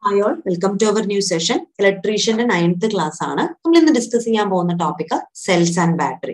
hi all welcome to our new session ഇലക്ട്രീഷ്യന്റെ ninth class ആണ് നമ്മൾ ഇന്ന് ഡിസ്കസ് ചെയ്യാൻ പോകുന്ന ടോപ്പിക് സെൽസ് ആൻഡ് ബാറ്ററി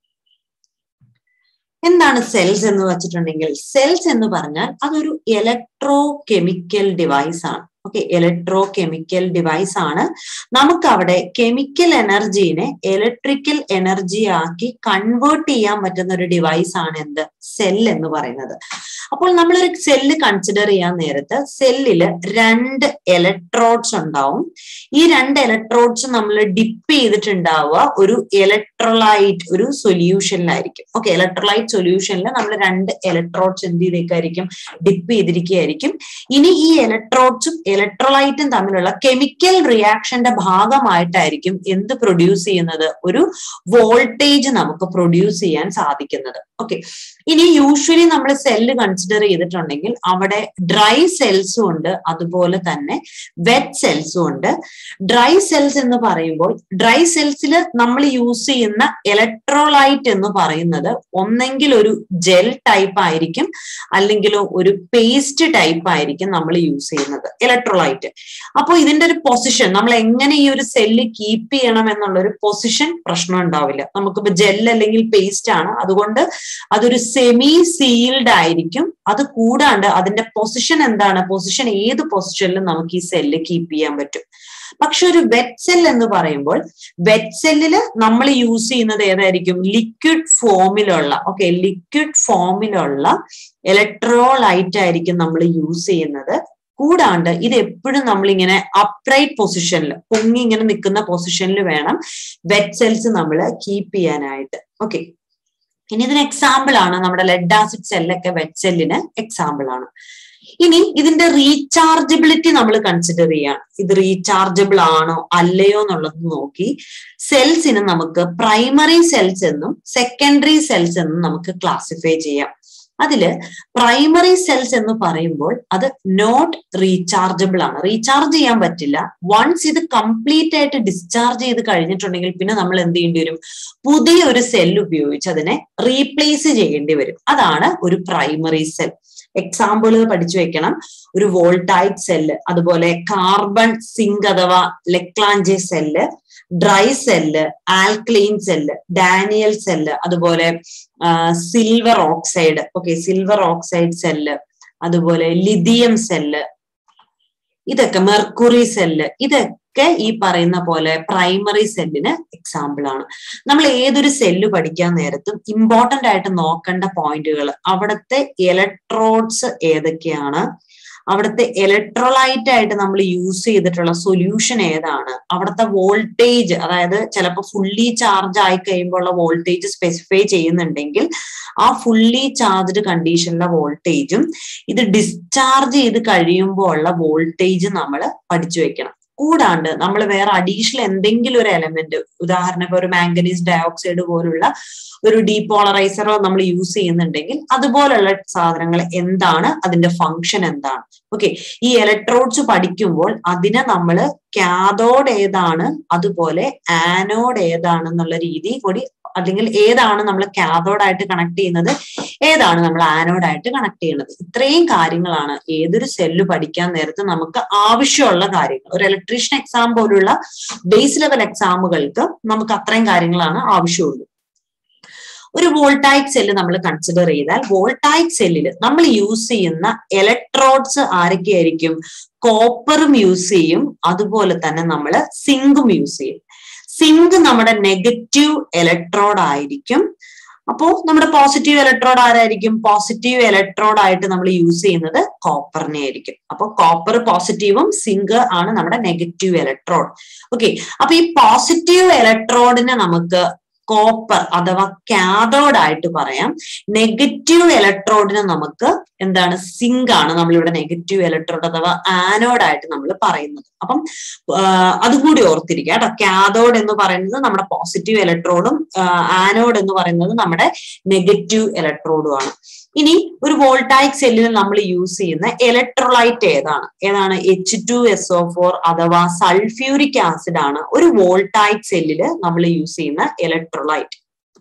എന്താണ് സെൽസ് എന്ന് വെച്ചിട്ടുണ്ടെങ്കിൽ സെൽസ് എന്ന് പറഞ്ഞാൽ അതൊരു ഇലക്ട്രോ കെമിക്കൽ ഡിവൈസ് ആണ് ഓക്കെ ഇലക്ട്രോ കെമിക്കൽ ഡിവൈസ് ആണ് നമുക്ക് അവിടെ കെമിക്കൽ എനർജീനെ ഇലക്ട്രിക്കൽ എനർജി ആക്കി കൺവേർട്ട് ചെയ്യാൻ പറ്റുന്ന ഒരു ഡിവൈസ് ആണ് എന്ത് സെൽ എന്ന് പറയുന്നത് അപ്പോൾ നമ്മളൊരു സെല്ല് കൺസിഡർ ചെയ്യാൻ നേരത്ത് സെല്ലില് രണ്ട് ഇലക്ട്രോഡ്സ് ഉണ്ടാവും ഈ രണ്ട് ഇലക്ട്രോഡ്സ് നമ്മൾ ഡിപ്പ് ചെയ്തിട്ടുണ്ടാവുക ഒരു ഇലക്ട്രോലൈറ്റ് ഒരു സൊല്യൂഷനിലായിരിക്കും ഓക്കെ ഇലക്ട്രോലൈറ്റ് സൊല്യൂഷനിൽ നമ്മൾ രണ്ട് ഇലക്ട്രോഡ്സ് എന്ത് ചെയ്തേക്കായിരിക്കും ഡിപ്പ് ചെയ്തിരിക്കുകയായിരിക്കും ഇനി ഈ ഇലക്ട്രോഡ്സും ഇലക്ട്രോലൈറ്റും തമ്മിലുള്ള കെമിക്കൽ റിയാക്ഷന്റെ ഭാഗമായിട്ടായിരിക്കും എന്ത് പ്രൊഡ്യൂസ് ചെയ്യുന്നത് ഒരു വോൾട്ടേജ് നമുക്ക് പ്രൊഡ്യൂസ് ചെയ്യാൻ സാധിക്കുന്നത് ഓക്കെ ഇനി യൂഷ്വലി നമ്മൾ സെല്ല് കൺസിഡർ ചെയ്തിട്ടുണ്ടെങ്കിൽ അവിടെ ഡ്രൈ സെൽസും ഉണ്ട് അതുപോലെ തന്നെ വെറ്റ് സെൽസും ഉണ്ട് ഡ്രൈ സെൽസ് എന്ന് പറയുമ്പോൾ ഡ്രൈ സെൽസിൽ നമ്മൾ യൂസ് ചെയ്യുന്ന ഇലക്ട്രോലൈറ്റ് എന്ന് പറയുന്നത് ഒന്നെങ്കിൽ ഒരു ജെൽ ടൈപ്പ് ആയിരിക്കും അല്ലെങ്കിൽ ഒരു പേസ്റ്റ് ടൈപ്പ് ആയിരിക്കും നമ്മൾ യൂസ് ചെയ്യുന്നത് ഇലക്ട്രോലൈറ്റ് അപ്പോൾ ഇതിന്റെ ഒരു പൊസിഷൻ നമ്മൾ എങ്ങനെ ഈ ഒരു സെല്ല് കീപ്പ് ചെയ്യണം എന്നുള്ള ഒരു പൊസിഷൻ പ്രശ്നം ഉണ്ടാവില്ല നമുക്കിപ്പോ ജെൽ അല്ലെങ്കിൽ പേസ്റ്റ് ആണ് അതുകൊണ്ട് അതൊരു സെമി സീൽഡ് ആയിരിക്കും അത് കൂടാണ്ട് അതിന്റെ പൊസിഷൻ എന്താണ് പൊസിഷൻ ഏത് പൊസിഷനിലും നമുക്ക് ഈ സെല്ല് കീപ്പ് ചെയ്യാൻ പറ്റും പക്ഷെ ഒരു വെറ്റ് സെൽ എന്ന് പറയുമ്പോൾ വെറ്റ് സെല്ലില് നമ്മൾ യൂസ് ചെയ്യുന്നത് ഏതായിരിക്കും ലിക്വിഡ് ഫോമിലുള്ള ഓക്കെ ലിക്വിഡ് ഫോമിലുള്ള ഇലക്ട്രോലൈറ്റ് ആയിരിക്കും നമ്മൾ യൂസ് ചെയ്യുന്നത് കൂടാണ്ട് ഇത് എപ്പോഴും നമ്മളിങ്ങനെ അപ്രൈറ്റ് പൊസിഷനിൽ പൊങ്ങി ഇങ്ങനെ നിൽക്കുന്ന പൊസിഷനിൽ വേണം വെറ്റ് സെൽസ് നമ്മൾ കീപ്പ് ചെയ്യാനായിട്ട് ഓക്കെ ഇനി ഇതിന് എക്സാമ്പിൾ ആണ് നമ്മുടെ ലെഡ് ആസിഡ് സെല്ലൊക്കെ വെറ്റ് സെല്ലിന് എക്സാമ്പിൾ ആണ് ഇനി ഇതിന്റെ റീചാർജബിലിറ്റി നമ്മൾ കൺസിഡർ ചെയ്യാണ് ഇത് റീചാർജബിൾ ആണോ അല്ലയോ എന്നുള്ളത് നോക്കി സെൽസിന് നമുക്ക് പ്രൈമറി സെൽസ് എന്നും സെക്കൻഡറി സെൽസ് എന്നും നമുക്ക് ക്ലാസിഫൈ ചെയ്യാം അതില് പ്രൈമറി സെൽസ് എന്ന് പറയുമ്പോൾ അത് നോട്ട് റീചാർജബിൾ ആണ് റീചാർജ് ചെയ്യാൻ പറ്റില്ല വൺസ് ഇത് കംപ്ലീറ്റ് ആയിട്ട് ഡിസ്ചാർജ് ചെയ്ത് കഴിഞ്ഞിട്ടുണ്ടെങ്കിൽ പിന്നെ നമ്മൾ എന്ത് ചെയ്യേണ്ടി വരും പുതിയ ഒരു സെൽ ഉപയോഗിച്ച് അതിനെ റീപ്ലേസ് ചെയ്യേണ്ടി വരും അതാണ് ഒരു പ്രൈമറി സെൽ എക്സാമ്പിളുകൾ പഠിച്ചു വെക്കണം ഒരു വോൾട്ടൈറ്റ് സെല്ല് അതുപോലെ കാർബൺ സിങ്ക് അഥവാ Leclanche cell dry cell alkaline cell Daniell cell അതുപോലെ silver oxide okay silver oxide cell അതുപോലെ ലിഥിയം സെല്ല് ഇതൊക്കെ മെർക്കുറി സെല്ല് ഇതൊക്കെ ഈ പറയുന്ന പോലെ പ്രൈമറി സെല്ലിന് എക്സാമ്പിൾ ആണ് നമ്മൾ ഏതൊരു സെല്ല് പഠിക്കാൻ നേരത്തും ഇമ്പോർട്ടന്റ് ആയിട്ട് നോക്കേണ്ട പോയിന്റുകൾ അവിടുത്തെ ഇലക്ട്രോഡ്സ് ഏതൊക്കെയാണ് അവിടുത്തെ ഇലക്ട്രോലൈറ്റ് ആയിട്ട് നമ്മൾ യൂസ് ചെയ്തിട്ടുള്ള സൊല്യൂഷൻ ഏതാണ് അവിടുത്തെ വോൾട്ടേജ് അതായത് ചിലപ്പോൾ ഫുള്ളി ചാർജ് ആയി കഴിയുമ്പോൾ ഉള്ള വോൾട്ടേജ് സ്പെസിഫൈ ചെയ്യുന്നുണ്ടെങ്കിൽ ആ ഫുള്ളി ചാർജ്ഡ് കണ്ടീഷനിലെ വോൾട്ടേജും ഇത് ഡിസ്ചാർജ് ചെയ്ത് കഴിയുമ്പോൾ ഉള്ള വോൾട്ടേജ് നമ്മൾ പഠിച്ചു വെക്കണം കൂടാണ്ട് നമ്മൾ വേറെ അഡീഷണൽ എന്തെങ്കിലും ഒരു എലമെന്റ് ഉദാഹരണം ഒരു മാംഗനീസ് ഡയോക്സൈഡ് പോലുള്ള ഒരു ഡീപോളറൈസറോ നമ്മൾ യൂസ് ചെയ്യുന്നുണ്ടെങ്കിൽ അതുപോലുള്ള സാധനങ്ങൾ എന്താണ് അതിന്റെ ഫങ്ഷൻ എന്താണ് ഓക്കെ ഈ ഇലക്ട്രോഡ്സ് പഠിക്കുമ്പോൾ അതിനെ നമ്മൾ കാതോഡ് ഏതാണ് അതുപോലെ ആനോഡ് ഏതാണെന്നുള്ള രീതി കൂടി അല്ലെങ്കിൽ ഏതാണ് നമ്മൾ കാതോഡായിട്ട് കണക്ട് ചെയ്യുന്നത് ഏതാണ് നമ്മൾ ആനോഡായിട്ട് കണക്ട് ചെയ്യുന്നത് ഇത്രയും കാര്യങ്ങളാണ് ഏതൊരു സെല്ല് പഠിക്കാൻ നേരത്ത് നമുക്ക് ആവശ്യമുള്ള കാര്യങ്ങൾ ഒരു ഇലക്ട്രീഷ്യൻ എക്സാം പോലുള്ള ബേസ് ലെവൽ എക്സാമുകൾക്ക് നമുക്ക് അത്രയും കാര്യങ്ങളാണ് ആവശ്യമുള്ളൂ ഒരു വോൾട്ടായിക് സെല്ല് നമ്മൾ കൺസിഡർ ചെയ്താൽ വോൾട്ടായിക് സെല്ലിൽ നമ്മൾ യൂസ് ചെയ്യുന്ന ഇലക്ട്രോഡ്സ് ആരൊക്കെയായിരിക്കും കോപ്പറും യൂസ് ചെയ്യും അതുപോലെ തന്നെ നമ്മൾ സിങ്കും യൂസ് ചെയ്യും സിങ്ക് നമ്മുടെ നെഗറ്റീവ് ഇലക്ട്രോഡ് ആയിരിക്കും അപ്പോ നമ്മുടെ പോസിറ്റീവ് ഇലക്ട്രോഡ് ആരായിരിക്കും പോസിറ്റീവ് ഇലക്ട്രോഡ് ആയിട്ട് നമ്മൾ യൂസ് ചെയ്യുന്നത് കോപ്പറിനെ ആയിരിക്കും അപ്പൊ കോപ്പർ പോസിറ്റീവും സിങ്ക് ആണ് നമ്മുടെ നെഗറ്റീവ് ഇലക്ട്രോഡ് ഓക്കെ അപ്പൊ ഈ പോസിറ്റീവ് ഇലക്ട്രോഡിനെ നമുക്ക് കോപ്പർ അഥവാ കാതോഡ് ആയിട്ട് പറയാം നെഗറ്റീവ് ഇലക്ട്രോഡിനെ നമുക്ക് എന്താണ് സിങ്ക് ആണ് നമ്മളിവിടെ നെഗറ്റീവ് ഇലക്ട്രോഡ് അഥവാ ആനോഡ് ആയിട്ട് നമ്മൾ പറയുന്നത് അപ്പം അതുകൂടി ഓർത്തിരിക്കുക കേട്ടോ കാതോഡ് എന്ന് പറയുന്നത് നമ്മുടെ പോസിറ്റീവ് ഇലക്ട്രോഡും ആനോഡ് എന്ന് പറയുന്നത് നമ്മുടെ നെഗറ്റീവ് ഇലക്ട്രോഡും ആണ് ഇനി ഒരു വോൾട്ടായിക് സെല്ലിൽ നമ്മൾ യൂസ് ചെയ്യുന്ന ഇലക്ട്രോലൈറ്റ് ഏതാണ് ഏതാണ് H two S O four അഥവാ സൾഫ്യൂരിക് ആസിഡ് ആണ് ഒരു വോൾട്ടായിക് സെല്ലിൽ നമ്മൾ യൂസ് ചെയ്യുന്ന ഇലക്ട്രോലൈറ്റ്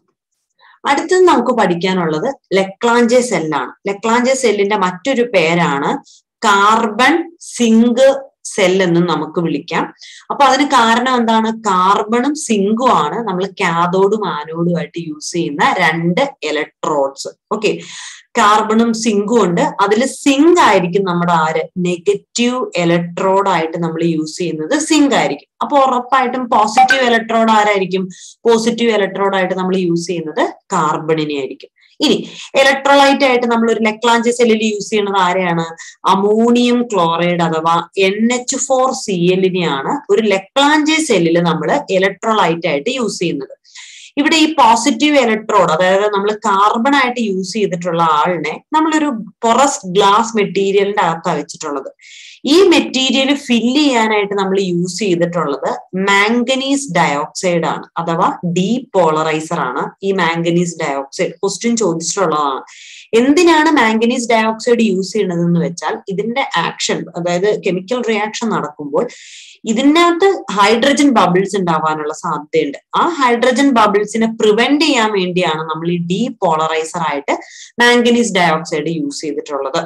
അടുത്തത് നമുക്ക് പഠിക്കാനുള്ളത് ലെക്ലാഞ്ചെ സെല്ലാണ് ലെക്ലാഞ്ചെ സെല്ലിന്റെ മറ്റൊരു പേരാണ് കാർബൺ സിങ്ക് സെൽ എന്നും നമുക്ക് വിളിക്കാം അപ്പൊ അതിന് കാരണം എന്താണ് കാർബണും സിങ്കും ആണ് നമ്മൾ കാതോഡും ആനോഡും ആയിട്ട് യൂസ് ചെയ്യുന്ന രണ്ട് ഇലക്ട്രോഡ്സ് ഓക്കെ കാർബണും സിങ്കും ഉണ്ട് അതിൽ സിങ്ക് ആയിരിക്കും നമ്മുടെ ആര് നെഗറ്റീവ് ഇലക്ട്രോഡ് ആയിട്ട് നമ്മൾ യൂസ് ചെയ്യുന്നത് സിങ്ക് ആയിരിക്കും അപ്പൊ ഉറപ്പായിട്ടും പോസിറ്റീവ് ഇലക്ട്രോഡ് ആരായിരിക്കും പോസിറ്റീവ് ഇലക്ട്രോഡ് ആയിട്ട് നമ്മൾ യൂസ് ചെയ്യുന്നത് കാർബണിനെ ആയിരിക്കും ഇനി ഇലക്ട്രോലൈറ്റ് ആയിട്ട് നമ്മൾ ഒരു ലെക്ലാഞ്ച് സെല്ലിൽ യൂസ് ചെയ്യുന്നത് ആരെയാണ് അമോണിയം ക്ലോറൈഡ് അഥവാ എൻ എച്ച് ഫോർ സി എല്ലിനെയാണ് ഒരു ലെക്ലാഞ്ച് സെല്ലിൽ നമ്മൾ ഇലക്ട്രോലൈറ്റ് ആയിട്ട് യൂസ് ചെയ്യുന്നത് ഇവിടെ ഈ പോസിറ്റീവ് ഇലക്ട്രോഡ് അതായത് നമ്മൾ കാർബൺ ആയിട്ട് യൂസ് ചെയ്തിട്ടുള്ള ആളിനെ നമ്മളൊരു പൊറസ് ഗ്ലാസ് മെറ്റീരിയലിന്റെ അകത്താണ് വെച്ചിട്ടുള്ളത് ഈ മെറ്റീരിയൽ ഫില്ല് ചെയ്യാനായിട്ട് നമ്മൾ യൂസ് ചെയ്തിട്ടുള്ളത് മാംഗനീസ് ഡയോക്സൈഡ് ആണ് അഥവാ ഡീപോളറൈസർ ആണ് ഈ മാംഗനീസ് ഡയോക്സൈഡ് ക്വസ്റ്റ്യൻ ചോദിച്ചിട്ടുള്ളതാണ് എന്തിനാണ് മാംഗനീസ് ഡയോക്സൈഡ് യൂസ് ചെയ്യുന്നത് എന്ന് വെച്ചാൽ ഇതിന്റെ ആക്ഷൻ അതായത് കെമിക്കൽ റിയാക്ഷൻ നടക്കുമ്പോൾ ഇതിനകത്ത് ഹൈഡ്രജൻ ബബിൾസ് ഉണ്ടാവാനുള്ള സാധ്യതയുണ്ട് ആ ഹൈഡ്രജൻ ബബിൾസിനെ പ്രിവെന്റ് ചെയ്യാൻ വേണ്ടിയാണ് നമ്മൾ ഈ ഡീപോളറൈസർ ആയിട്ട് മാംഗനീസ് ഡയോക്സൈഡ് യൂസ് ചെയ്തിട്ടുള്ളത്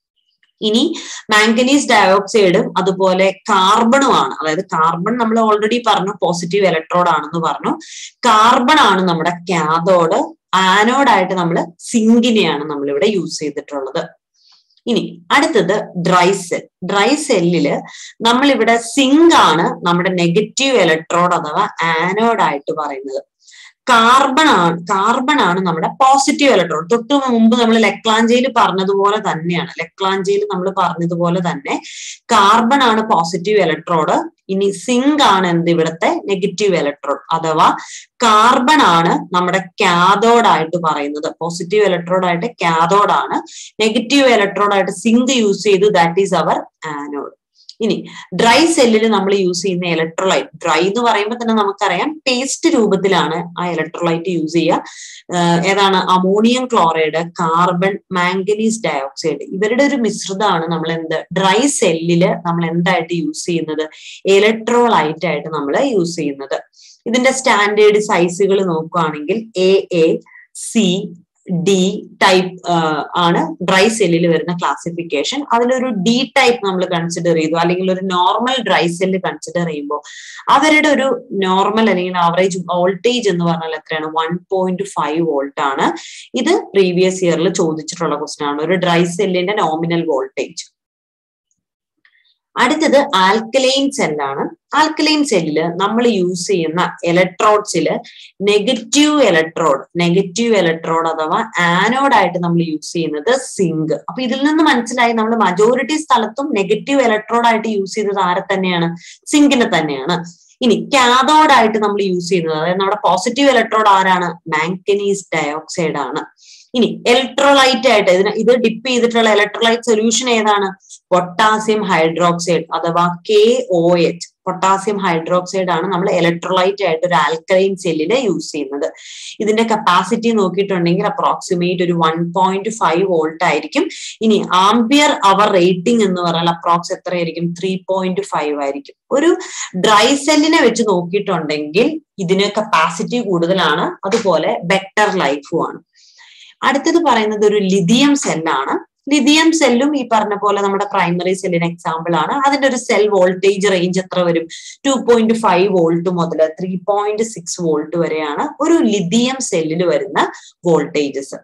ഇനി മാംഗനീസ് ഡയോക്സൈഡും അതുപോലെ കാർബണുമാണ് അതായത് കാർബൺ നമ്മൾ ഓൾറെഡി പറഞ്ഞു പോസിറ്റീവ് ഇലക്ട്രോഡ് ആണെന്ന് പറഞ്ഞു കാർബൺ ആണ് നമ്മുടെ കാതോഡ് ആനോഡായിട്ട് നമ്മൾ സിങ്കിനെയാണ് നമ്മൾ ഇവിടെ യൂസ് ചെയ്തിട്ടുള്ളത് ഇനി അടുത്തത് ഡ്രൈ സെൽ ഡ്രൈ സെല്ലില് നമ്മളിവിടെ സിങ്ക് ആണ് നമ്മുടെ നെഗറ്റീവ് ഇലക്ട്രോഡ് അഥവാ ആനോഡ് ആയിട്ട് പറയുന്നത് കാർബൺ ആണ് കാർബൺ ആണ് നമ്മുടെ പോസിറ്റീവ് ഇലക്ട്രോൺ തൊട്ട് മുമ്പ് നമ്മൾ ലെക്ലാഞ്ചയിൽ പറഞ്ഞതുപോലെ തന്നെയാണ് ലെക്ലാഞ്ചയിൽ നമ്മൾ പറഞ്ഞതുപോലെ തന്നെ കാർബൺ ആണ് പോസിറ്റീവ് ഇലക്ട്രോഡ് ഇനി സിങ്ക് ആണ് എന്ത് ഇവിടുത്തെ നെഗറ്റീവ് ഇലക്ട്രോഡ് അഥവാ കാർബൺ ആണ് നമ്മുടെ കാതോഡ് ആയിട്ട് പറയുന്നത് പോസിറ്റീവ് ഇലക്ട്രോഡ് ആയിട്ട് കാതോഡ് ആണ് നെഗറ്റീവ് ഇലക്ട്രോഡ് ആയിട്ട് സിങ്ക് യൂസ് ചെയ്തു ദാറ്റ് ഈസ് അവർ ആനോഡ് ഇനി ഡ്രൈ സെല്ലിൽ നമ്മൾ യൂസ് ചെയ്യുന്ന ഇലക്ട്രോലൈറ്റ് ഡ്രൈ എന്ന് പറയുമ്പോൾ തന്നെ നമുക്കറിയാം പേസ്റ്റ് രൂപത്തിലാണ് ആ ഇലക്ട്രോലൈറ്റ് യൂസ് ചെയ്യുക ഏതാണ് ammonium chloride carbon manganese dioxide ഇവരുടെ ഒരു മിശ്രിതമാണ് നമ്മൾ എന്ത് ഡ്രൈ സെല്ലില് നമ്മൾ എന്തായിട്ട് യൂസ് ചെയ്യുന്നത് ഇലക്ട്രോലൈറ്റ് ആയിട്ട് നമ്മൾ യൂസ് ചെയ്യുന്നത് ഇതിന്റെ സ്റ്റാൻഡേർഡ് സൈസുകൾ നോക്കുകയാണെങ്കിൽ A A C D type ആണ് ഡ്രൈ സെല്ലിൽ വരുന്ന ക്ലാസിഫിക്കേഷൻ അതിലൊരു ഡി ടൈപ്പ് നമ്മൾ കൺസിഡർ ചെയ്തു അല്ലെങ്കിൽ ഒരു നോർമൽ ഡ്രൈ സെല്ല് കൺസിഡർ ചെയ്യുമ്പോൾ അവരുടെ ഒരു നോർമൽ അല്ലെങ്കിൽ ആവറേജ് വോൾട്ടേജ് എന്ന് പറഞ്ഞാൽ എത്രയാണ് വൺ പോയിന്റ് ഫൈവ് വോൾട്ട് ആണ് ഇത് പ്രീവിയസ് ഇയറിൽ ചോദിച്ചിട്ടുള്ള ക്വസ്റ്റൻ ആണ് ഒരു ഡ്രൈ സെല്ലിന്റെ നോമിനൽ വോൾട്ടേജ് അടുത്തത് ആൽക്കലൈൻ സെല്ലാണ് ആൽക്കലൈൻ സെല്ലില് നമ്മൾ യൂസ് ചെയ്യുന്ന ഇലക്ട്രോഡ്സില് നെഗറ്റീവ് ഇലക്ട്രോഡ് നെഗറ്റീവ് ഇലക്ട്രോഡ് അഥവാ ആനോഡ് ആയിട്ട് നമ്മൾ യൂസ് ചെയ്യുന്നത് സിങ്ക് അപ്പൊ ഇതിൽ നിന്ന് മനസ്സിലായി നമ്മൾ മജോറിറ്റി സ്ഥലത്തും നെഗറ്റീവ് ഇലക്ട്രോഡ് ആയിട്ട് യൂസ് ചെയ്തത് ആരെ തന്നെയാണ് സിങ്കിനെ തന്നെയാണ് ഇനി കാതോഡ് ആയിട്ട് നമ്മൾ യൂസ് ചെയ്യുന്നത് അതായത് നമ്മുടെ പോസിറ്റീവ് ഇലക്ട്രോഡ് ആരാണ് മാങ്കനീസ് ഡയോക്സൈഡ് ആണ് ഇനി ഇലക്ട്രോലൈറ്റ് ആയിട്ട് ഇതിന് ഇത് ഡിപ്പ് ചെയ്തിട്ടുള്ള ഇലക്ട്രോലൈറ്റ് സൊല്യൂഷൻ ഏതാണ് പൊട്ടാസ്യം ഹൈഡ്രോക്സൈഡ് അഥവാ K O H potassium hydroxide ആണ് നമ്മൾ ഇലക്ട്രോലൈറ്റ് ആയിട്ട് ഒരു ആൽക്കലൈൻ സെല്ലില് യൂസ് ചെയ്യുന്നത് ഇതിന്റെ കപ്പാസിറ്റി നോക്കിയിട്ടുണ്ടെങ്കിൽ അപ്രോക്സിമേറ്റ് ഒരു വൺ പോയിന്റ് ഫൈവ് വോൾട്ട് ആയിരിക്കും ഇനി ആംബിയർ അവർ റേറ്റിംഗ് എന്ന് പറഞ്ഞാൽ അപ്രോക്സ് എത്രയായിരിക്കും ത്രീ പോയിന്റ് ഫൈവ് ആയിരിക്കും ഒരു ഡ്രൈ സെല്ലിനെ വെച്ച് നോക്കിയിട്ടുണ്ടെങ്കിൽ ഇതിന് കപ്പാസിറ്റി കൂടുതലാണ് അതുപോലെ ബെറ്റർ ലൈഫും ആണ് അടുത്തത് പറയുന്നത് ഒരു ലിഥിയം സെല്ലാണ് ലിഥിയം സെല്ലും ഈ പറഞ്ഞ പോലെ നമ്മുടെ പ്രൈമറി സെല്ലിന് എക്സാമ്പിൾ ആണ് അതിന്റെ ഒരു സെൽ വോൾട്ടേജ് റേഞ്ച് എത്ര വരും ടു പോയിന്റ് ഫൈവ് വോൾട്ട് മുതൽ ത്രീ പോയിന്റ് സിക്സ് വോൾട്ട് വരെയാണ് ഒരു ലിഥിയം സെല്ലിൽ വരുന്ന വോൾട്ടേജസ്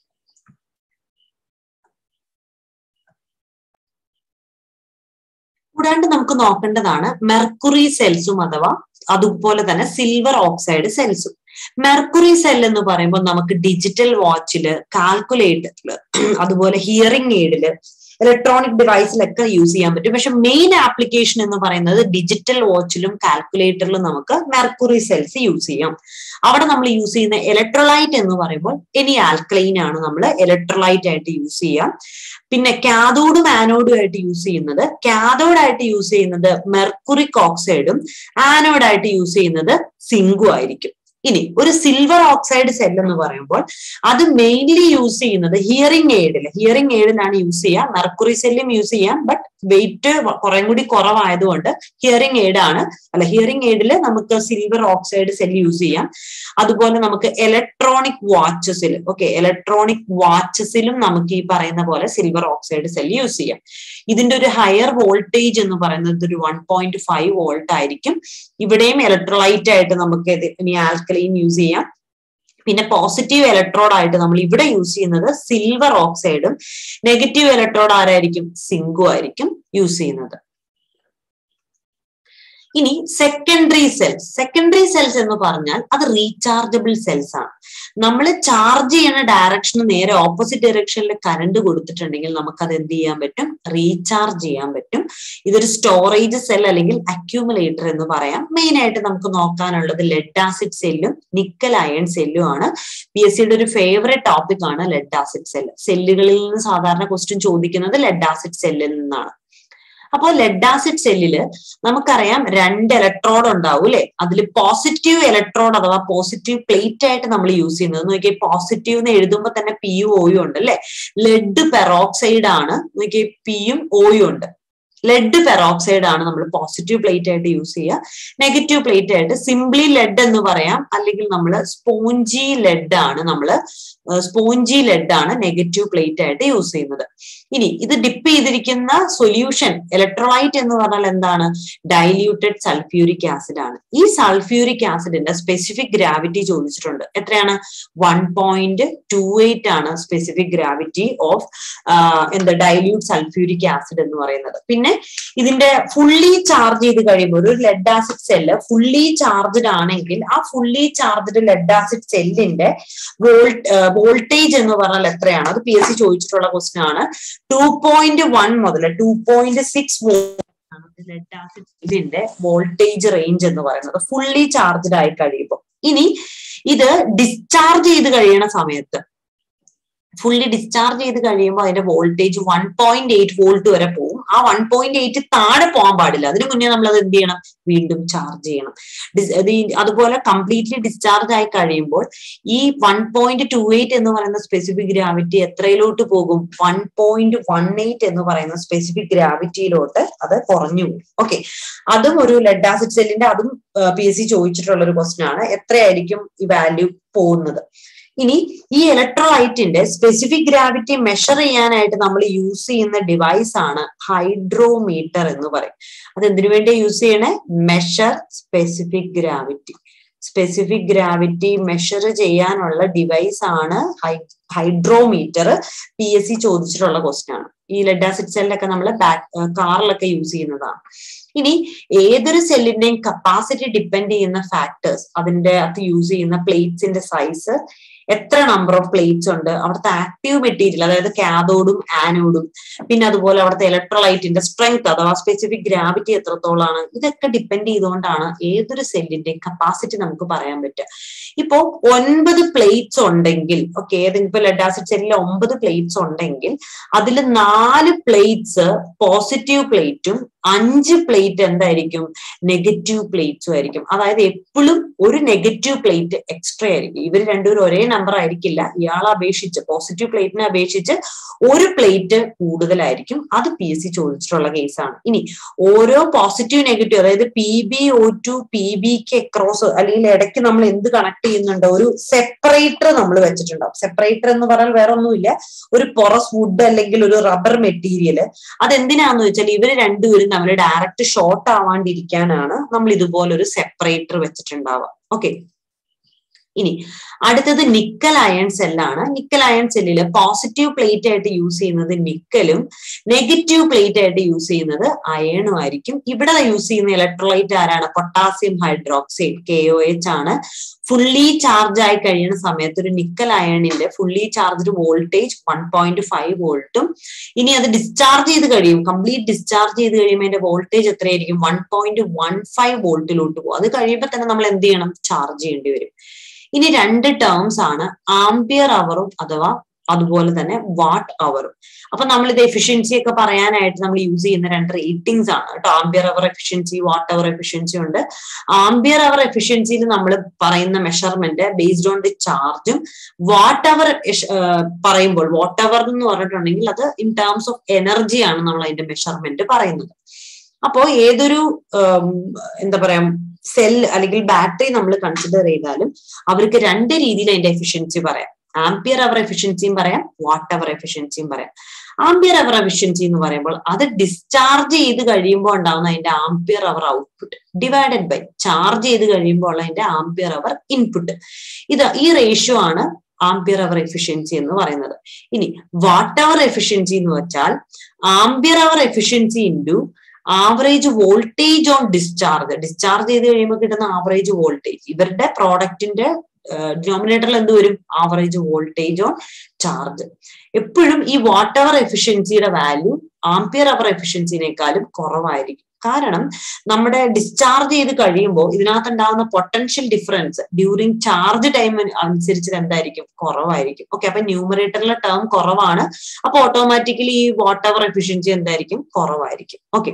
കൂടാണ്ട് നമുക്ക് നോക്കേണ്ടതാണ് മെർക്കുറി സെൽസും അഥവാ അതുപോലെ തന്നെ സിൽവർ ഓക്സൈഡ് സെൽസും മെർക്കുറി സെൽ എന്ന് പറയുമ്പോൾ നമുക്ക് ഡിജിറ്റൽ വാച്ചില് കാൽക്കുലേറ്ററില് അതുപോലെ ഹിയറിംഗ് എയ്ഡില് ഇലക്ട്രോണിക് ഡിവൈസിലൊക്കെ യൂസ് ചെയ്യാൻ പറ്റും പക്ഷെ മെയിൻ ആപ്ലിക്കേഷൻ എന്ന് പറയുന്നത് ഡിജിറ്റൽ വാച്ചിലും കാൽക്കുലേറ്ററിലും നമുക്ക് മെർക്കുറി സെൽസ് യൂസ് ചെയ്യാം അവിടെ നമ്മൾ യൂസ് ചെയ്യുന്ന ഇലക്ട്രോലൈറ്റ് എന്ന് പറയുമ്പോൾ ഇനി ആൽക്കലൈൻ ആണ് നമ്മൾ ഇലക്ട്രോലൈറ്റ് ആയിട്ട് യൂസ് ചെയ്യാം പിന്നെ കാതോഡും ആനോഡും ആയിട്ട് യൂസ് ചെയ്യുന്നത് കാതോഡ് ആയിട്ട് യൂസ് ചെയ്യുന്നത് മെർക്കുറിക് ഓക്സൈഡും ആനോഡ് ആയിട്ട് യൂസ് ചെയ്യുന്നത് സിങ്കും ആയിരിക്കും ഇനി ഒരു സിൽവർ ഓക്സൈഡ് സെൽ എന്ന് പറയുമ്പോൾ അത് മെയിൻലി യൂസ് ചെയ്യുന്നത് ഹിയറിംഗ് എയ്ഡിൽ ഹിയറിംഗ് എയ്ഡിലാണ് യൂസ് ചെയ്യുക മെർക്കുറി സെല്ലും യൂസ് ചെയ്യാം ബട്ട് വെയിറ്റ് കുറെ കൂടി കുറവായതുകൊണ്ട് ഹിയറിംഗ് എയ്ഡ് ആണ് അല്ല ഹിയറിംഗ് എയ്ഡിൽ നമുക്ക് സിൽവർ ഓക്സൈഡ് സെൽ യൂസ് ചെയ്യാം അതുപോലെ നമുക്ക് ഇലക്ട്രോണിക് വാച്ചസിൽ ഓക്കെ ഇലക്ട്രോണിക് വാച്ചസിലും നമുക്ക് ഈ പറയുന്ന പോലെ സിൽവർ ഓക്സൈഡ് സെൽ യൂസ് ചെയ്യാം ഇതിന്റെ ഒരു ഹയർ വോൾട്ടേജ് എന്ന് പറയുന്നത് ഒരു വൺ പോയിന്റ് ഫൈവ് വോൾട്ട് ആയിരിക്കും ഇവിടെയും ഇലക്ട്രോലൈറ്റ് ആയിട്ട് നമുക്ക് ഇത് ഇനി ആൽക്കലൈൻ യൂസ് ചെയ്യാം പിന്നെ പോസിറ്റീവ് ഇലക്ട്രോഡ് ആയിട്ട് നമ്മൾ ഇവിടെ യൂസ് ചെയ്യുന്നത് സിൽവർ ഓക്സൈഡും നെഗറ്റീവ് ഇലക്ട്രോഡ് ആരായിരിക്കും സിങ്കും ആയിരിക്കും യൂസ് ചെയ്യുന്നത് ഇനി സെക്കൻഡറി സെൽസ് സെക്കൻഡറി സെൽസ് എന്ന് പറഞ്ഞാൽ അത് റീചാർജബിൾ സെൽസ് ആണ് നമ്മൾ ചാർജ് ചെയ്യുന്ന ഡയറക്ഷന് നേരെ ഓപ്പോസിറ്റ് ഡയറക്ഷനിൽ കറണ്ട് കൊടുത്തിട്ടുണ്ടെങ്കിൽ നമുക്ക് അത് എന്ത് ചെയ്യാൻ പറ്റും റീചാർജ് ചെയ്യാൻ പറ്റും ഇതൊരു സ്റ്റോറേജ് സെൽ അല്ലെങ്കിൽ അക്യൂമുലേറ്റർ എന്ന് പറയാം മെയിൻ ആയിട്ട് നമുക്ക് നോക്കാനുള്ളത് ലെഡ് ആസിഡ് സെല്ലും നിക്കൽ അയൺ സെല്ലും ആണ് പി എസ് സിയുടെ ഒരു ഫേവറേറ്റ് ടോപ്പിക് ആണ് ലെഡ് ആസിഡ് സെൽ സെല്ലുകളിൽ നിന്ന് സാധാരണ ക്വസ്റ്റ്യൻ ചോദിക്കുന്നത് ലെഡ് ആസിഡ് സെല്ലിൽ നിന്നാണ് അപ്പോൾ ലെഡ് ആസിഡ് സെല്ലില് നമുക്കറിയാം രണ്ട് ഇലക്ട്രോഡ് ഉണ്ടാവും അല്ലെ അതിൽ പോസിറ്റീവ് ഇലക്ട്രോഡ് അഥവാ പോസിറ്റീവ് പ്ലേറ്റ് ആയിട്ട് നമ്മൾ യൂസ് ചെയ്യുന്നത് നോക്കിയേ പോസിറ്റീവ് എന്ന് എഴുതുമ്പോൾ തന്നെ പിയും ഓയും ഉണ്ട് അല്ലെ ലെഡ് പെറോക്സൈഡ് ആണ് നോക്കിയേ പിയും ഓയും ഉണ്ട് ലെഡ് പെറോക്സൈഡ് ആണ് നമ്മൾ പോസിറ്റീവ് പ്ലേറ്റ് ആയിട്ട് യൂസ് ചെയ്യുക നെഗറ്റീവ് പ്ലേറ്റ് ആയിട്ട് സിംപ്ലി ലെഡ് എന്ന് പറയാം അല്ലെങ്കിൽ നമ്മൾ സ്പോഞ്ചി ലെഡ് ആണ് നമ്മൾ സ്പോഞ്ചി ലെഡ് ആണ് നെഗറ്റീവ് പ്ലേറ്റ് ആയിട്ട് യൂസ് ചെയ്യുന്നത് ഇനി ഇത് ഡിപ്പ് ചെയ്തിരിക്കുന്ന സൊല്യൂഷൻ ഇലക്ട്രോലൈറ്റ് എന്ന് പറഞ്ഞാൽ എന്താണ് ഡൈല്യൂട്ടഡ് സൾഫ്യൂരിക് ആസിഡ് ആണ് ഈ സൾഫ്യൂരിക് ആസിഡിന്റെ സ്പെസിഫിക് ഗ്രാവിറ്റി ചോദിച്ചിട്ടുണ്ട് എത്രയാണ് വൺ പോയിന്റ് ടു എയ്റ്റ് ആണ് സ്പെസിഫിക് ഗ്രാവിറ്റി ഓഫ് എന്താ ഡൈല്യൂട്ട് സൾഫ്യൂരിക് ആസിഡ് എന്ന് പറയുന്നത് പിന്നെ ഇതിന്റെ ഫുള്ളി ചാർജ് ചെയ്ത് കഴിയുമ്പോൾ ഒരു lead acid cell fully charged ആണെങ്കിൽ ആ ഫുള്ളി ചാർജ്ഡ് ലെഡ് ആസിഡ് സെല്ലിന്റെ വോൾട്ട് വോൾട്ടേജ് എന്ന് പറഞ്ഞാൽ എത്രയാണ് അത് പി എസ് സി ചോദിച്ചിട്ടുള്ള ക്വസ്റ്റൻ ആണ് ടു പോയിന്റ് വൺ മുതൽ two point six lead acid ഇതിന്റെ വോൾട്ടേജ് റേഞ്ച് എന്ന് പറയുന്നത് ഫുള്ളി ചാർജ്ഡ് ആയി കഴിയുമ്പോൾ ഇനി ഇത് ഡിസ്ചാർജ് ചെയ്ത് കഴിയണ സമയത്ത് ഫുള്ളി ഡിസ്ചാർജ് ചെയ്ത് കഴിയുമ്പോൾ അതിന്റെ voltage one point eight volt വരെ പോകും ആ വൺ പോയിന്റ് എയ്റ്റ് താഴെ പോകാൻ പാടില്ല അതിനു മുന്നേ നമ്മൾ അത് എന്ത് ചെയ്യണം വീണ്ടും ചാർജ് ചെയ്യണം അതുപോലെ കംപ്ലീറ്റ്ലി ഡിസ്ചാർജ് ആയി കഴിയുമ്പോൾ ഈ വൺ പോയിന്റ് ടു എയ്റ്റ് എന്ന് പറയുന്ന സ്പെസിഫിക് ഗ്രാവിറ്റി എത്രയിലോട്ട് പോകും വൺ പോയിന്റ് വൺ എയ്റ്റ് എന്ന് പറയുന്ന സ്പെസിഫിക് ഗ്രാവിറ്റിയിലോട്ട് അത് കുറഞ്ഞു പോകും ഓക്കെ അതും ഒരു ലെഡ് ആസിഡ് സെല്ലിന്റെ അതും പി എസ് സി ചോദിച്ചിട്ടുള്ള ഒരു ക്വസ്റ്റൻ ആണ് എത്രയായിരിക്കും ഈ വാല്യൂ പോകുന്നത് ഇനി ഈ ഇലക്ട്രോലൈറ്റിന്റെ സ്പെസിഫിക് ഗ്രാവിറ്റി മെഷർ ചെയ്യാനായിട്ട് നമ്മൾ യൂസ് ചെയ്യുന്ന ഡിവൈസ് ആണ് ഹൈഡ്രോമീറ്റർ എന്ന് പറയും അത് എന്തിനു വേണ്ടി യൂസ് ചെയ്യണേ measure specific gravity specific gravity measure ചെയ്യാനുള്ള ഡിവൈസ് ആണ് ഹൈഡ്രോമീറ്റർ പി എസ് സി ചോദിച്ചിട്ടുള്ള ക്വസ്റ്റ്യൻ ആണ് ഈ ലെഡ് ആസിഡ് സെല്ലൊക്കെ നമ്മൾ ബാക്ക് കാറിലൊക്കെ യൂസ് ചെയ്യുന്നതാണ് ഇനി ഏതൊരു സെല്ലിന്റെയും കപ്പാസിറ്റി ഡിപ്പെൻഡ് ചെയ്യുന്ന ഫാക്ടേഴ്സ് അതിന്റെ അത് യൂസ് ചെയ്യുന്ന പ്ലേറ്റ്സിന്റെ സൈസ് എത്ര നമ്പർ ഓഫ് പ്ലേറ്റ്സ് ഉണ്ട് അവിടുത്തെ ആക്റ്റീവ് മെറ്റീരിയൽ അതായത് കാതോഡും ആനോഡും പിന്നെ അതുപോലെ അവിടുത്തെ ഇലക്ട്രോലൈറ്റിന്റെ സ്ട്രെങ്ത് അഥവാ സ്പെസിഫിക് ഗ്രാവിറ്റി എത്രത്തോളാണ് ഇതൊക്കെ ഡിപ്പെൻഡ് ചെയ്തുകൊണ്ടാണ് ഏതൊരു സെല്ലിന്റെയും കപ്പാസിറ്റി നമുക്ക് പറയാൻ പറ്റുക ഇപ്പോ ഒൻപത് പ്ലേറ്റ്സ് ഉണ്ടെങ്കിൽ ഓക്കെ ഏതെങ്കിലും ഇപ്പൊ ലെഡ് ആസിഡ് സെല്ലിൽ ഒമ്പത് പ്ലേറ്റ്സ് ഉണ്ടെങ്കിൽ അതിൽ നാല് പ്ലേറ്റ്സ് പോസിറ്റീവ് പ്ലേറ്റും അഞ്ച് പ്ലേറ്റ് എന്തായിരിക്കും നെഗറ്റീവ് പ്ലേറ്റ്സും ആയിരിക്കും അതായത് എപ്പോഴും ഒരു നെഗറ്റീവ് പ്ലേറ്റ് എക്സ്ട്രാ ആയിരിക്കും ഇവർ രണ്ടുപേരും ഒരേ നമ്പർ ആയിരിക്കില്ല ഇയാളെ അപേക്ഷിച്ച് പോസിറ്റീവ് പ്ലേറ്റിനെ അപേക്ഷിച്ച് ഒരു പ്ലേറ്റ് കൂടുതലായിരിക്കും അത് പി എസ് സി ചോദിച്ചിട്ടുള്ള കേസാണ് ഇനി ഓരോ പോസിറ്റീവ് നെഗറ്റീവ് അതായത് P B O two P ബിക്ക് അക്രോസ് അല്ലെങ്കിൽ ഇടയ്ക്ക് നമ്മൾ എന്ത് കണക്ട് ചെയ്യുന്നുണ്ട് ഒരു സെപ്പറേറ്റർ നമ്മൾ വെച്ചിട്ടുണ്ടാവും സെപ്പറേറ്റർ എന്ന് പറഞ്ഞാൽ വേറെ ഒന്നുമില്ല ഒരു പൊറസ് വുഡ് അല്ലെങ്കിൽ ഒരു റബ്ബർ മെറ്റീരിയൽ അതെന്തിനാന്ന് വെച്ചാൽ ഇവർ രണ്ടുപേരും തമ്മിൽ ഡയറക്റ്റ് ഷോർട്ട് ആവാണ്ടിരിക്കാനാണ് നമ്മൾ ഇതുപോലെ ഒരു സെപ്പറേറ്റർ വെച്ചിട്ടുണ്ടാവുക ഓക്കെ ഇനി അടുത്തത് നിക്കൽ അയൺ സെല്ലാണ് നിക്കൽ അയൺ സെല്ലിൽ പോസിറ്റീവ് പ്ലേറ്റ് ആയിട്ട് യൂസ് ചെയ്യുന്നത് നിക്കലും നെഗറ്റീവ് പ്ലേറ്റ് ആയിട്ട് യൂസ് ചെയ്യുന്നത് അയണും ആയിരിക്കും ഇവിടെ യൂസ് ചെയ്യുന്ന ഇലക്ട്രോലൈറ്റ് ആരാണ് potassium hydroxide K O H ആണ് ഫുള്ളി ചാർജ് ആയി കഴിയുന്ന സമയത്ത് ഒരു നിക്കൽ അയണിന്റെ fully charged voltage one point five വോൾട്ടും ഇനി അത് ഡിസ്ചാർജ് ചെയ്ത് കഴിയും കംപ്ലീറ്റ് ഡിസ്ചാർജ് ചെയ്ത് കഴിയുമ്പോൾ അതിന്റെ വോൾട്ടേജ് എത്രയായിരിക്കും വൺ പോയിന്റ് വൺ ഫൈവ് വോൾട്ടിലോട്ട് പോകും അത് കഴിയുമ്പോൾ തന്നെ നമ്മൾ എന്ത് ചെയ്യണം ചാർജ് ചെയ്യേണ്ടി വരും ഇനി രണ്ട് ടേംസ് ആണ് ആംബിയർ അവറും അഥവാ അതുപോലെ തന്നെ വാട്ട് അവറും അപ്പൊ നമ്മൾ ഇത് എഫിഷ്യൻസി ഒക്കെ പറയാനായിട്ട് നമ്മൾ യൂസ് ചെയ്യുന്ന രണ്ട് റേറ്റിംഗ്സ് ആണ് കേട്ടോ ampere hour efficiency watt hour efficiency ഉണ്ട് ആംബിയർ അവർ എഫിഷ്യൻസിയിൽ നമ്മൾ പറയുന്ന മെഷർമെന്റ് ബേസ്ഡ് ഓൺ ദി ചാർജും വാട്ട് അവർ പറയുമ്പോൾ വാട്ട് അവർ എന്ന് പറഞ്ഞിട്ടുണ്ടെങ്കിൽ അത് ഇൻ ടേംസ് ഓഫ് എനർജിയാണ് നമ്മൾ അതിന്റെ മെഷർമെന്റ് പറയുന്നത് അപ്പോ ഏതൊരു എന്താ പറയാ സെൽ അല്ലെങ്കിൽ ബാറ്ററി നമ്മൾ കൺസിഡർ ചെയ്താലും അവർക്ക് രണ്ട് രീതിയിൽ അതിന്റെ എഫിഷ്യൻസി പറയാം ആംപിയർ അവർ എഫിഷ്യൻസിയും പറയാം വാട്ട് അവർ എഫിഷ്യൻസിയും പറയാം ആംപിയർ അവർ എഫിഷ്യൻസി എന്ന് പറയുമ്പോൾ അത് ഡിസ്ചാർജ് ചെയ്ത് കഴിയുമ്പോൾ ഉണ്ടാകുന്ന അതിന്റെ ampere hour output divided by charge ചെയ്ത് കഴിയുമ്പോൾ ഉള്ള അതിന്റെ ആംപിയർ അവർ ഇൻപുട്ട് ഇത് ഈ റേഷ്യോ ആണ് ആംപിയർ അവർ എഫിഷ്യൻസി എന്ന് പറയുന്നത് ഇനി വാട്ട് അവർ എഫിഷ്യൻസി എന്ന് വെച്ചാൽ ampere hour efficiency into average voltage on discharge discharge ചെയ്ത് കഴിയുമ്പോൾ കിട്ടുന്ന ആവറേജ് വോൾട്ടേജ് ഇവരുടെ പ്രോഡക്റ്റിന്റെ ഡിനോമിനേറ്ററിൽ എന്ത് വരും ആവറേജ് വോൾട്ടേജ് ഓൺ ചാർജ് എപ്പോഴും ഈ വാട്ട് അവർ എഫിഷ്യൻസിയുടെ വാല്യൂ ആംപിയർ അവർ എഫിഷ്യൻസിനേക്കാളും കുറവായിരിക്കും കാരണം നമ്മുടെ ഡിസ്ചാർജ് ചെയ്ത് കഴിയുമ്പോൾ ഇതിനകത്ത് ഉണ്ടാകുന്ന potential difference during charge time അനുസരിച്ച് എന്തായിരിക്കും കുറവായിരിക്കും ഓക്കെ അപ്പൊ ന്യൂമറേറ്ററിലെ ടേം കുറവാണ് അപ്പൊ ഓട്ടോമാറ്റിക്കലി ഈ വാട്ട് അവർ എഫിഷ്യൻസി എന്തായിരിക്കും കുറവായിരിക്കും ഓക്കെ